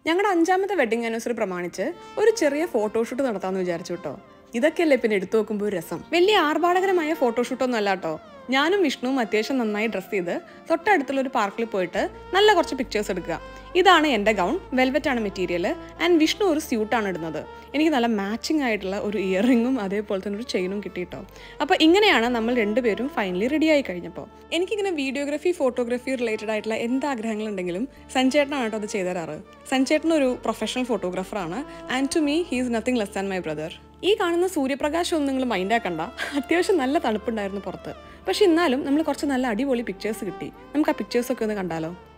ഞങ്ങളുടെ അഞ്ചാമത്തെ wedding anniversary പ്രമാണിച്ച് ഒരു ചെറിയ ഫോട്ടോഷൂട്ട് നടത്താമെന്ന് വിചാരിച്ചു കേട്ടോ ഇതൊക്കെയല്ലേ പിന്നെ എടുത്തു നോക്കുമ്പോൾ ഒരു രസം വലിയ ആർഭാടകരമായ ഫോട്ടോഷൂട്ടൊന്നും അല്ല കേട്ടോ ഞാനും വിഷ്ണുവും അത്യാവശ്യം നന്നായി ഡ്രസ്സ് ചെയ്ത് തൊട്ടടുത്തുള്ള ഒരു പാർക്കിൽ പോയിട്ട് നല്ല കുറച്ച് പിക്ചേഴ്സ് എടുക്കുക ഇതാണ് എൻ്റെ ഗൗൺ വെൽവെറ്റ് ആണ് മെറ്റീരിയൽ ആൻഡ് വിഷ്ണു ഒരു സ്യൂട്ടാണ് ഇടുന്നത് എനിക്ക് നല്ല മാച്ചിങ് ആയിട്ടുള്ള ഒരു ഇയറിങ്ങും അതേപോലെ തന്നെ ഒരു ചെയിനും കിട്ടിയിട്ടോ അപ്പോൾ ഇങ്ങനെയാണ് നമ്മൾ രണ്ടുപേരും ഫൈനലി റെഡി ആയി കഴിഞ്ഞപ്പോൾ എനിക്കിങ്ങനെ വീഡിയോഗ്രാഫി ഫോട്ടോഗ്രാഫി റിലേറ്റഡ് ആയിട്ടുള്ള എന്ത് ആഗ്രഹങ്ങളുണ്ടെങ്കിലും സഞ്ചേട്ടനാണ് കേട്ടോ അത് ചെയ്തു തരാറ് സഞ്ചേട്ടൻ ഒരു പ്രൊഫഷണൽ ഫോട്ടോഗ്രാഫറാണ് and to me he's nothing less than my brother ഈ കാണുന്ന സൂര്യപ്രകാശം ഒന്നും നിങ്ങൾ മൈൻഡാക്കണ്ട അത്യാവശ്യം നല്ല തണുപ്പുണ്ടായിരുന്നു പുറത്ത് പക്ഷെ എന്നാലും നമ്മൾ കുറച്ച് നല്ല അടിപൊളി പിക്ചേഴ്സ് കിട്ടി നമുക്ക് ആ പിക്ചേഴ്സൊക്കെ ഒന്ന് കണ്ടാലോ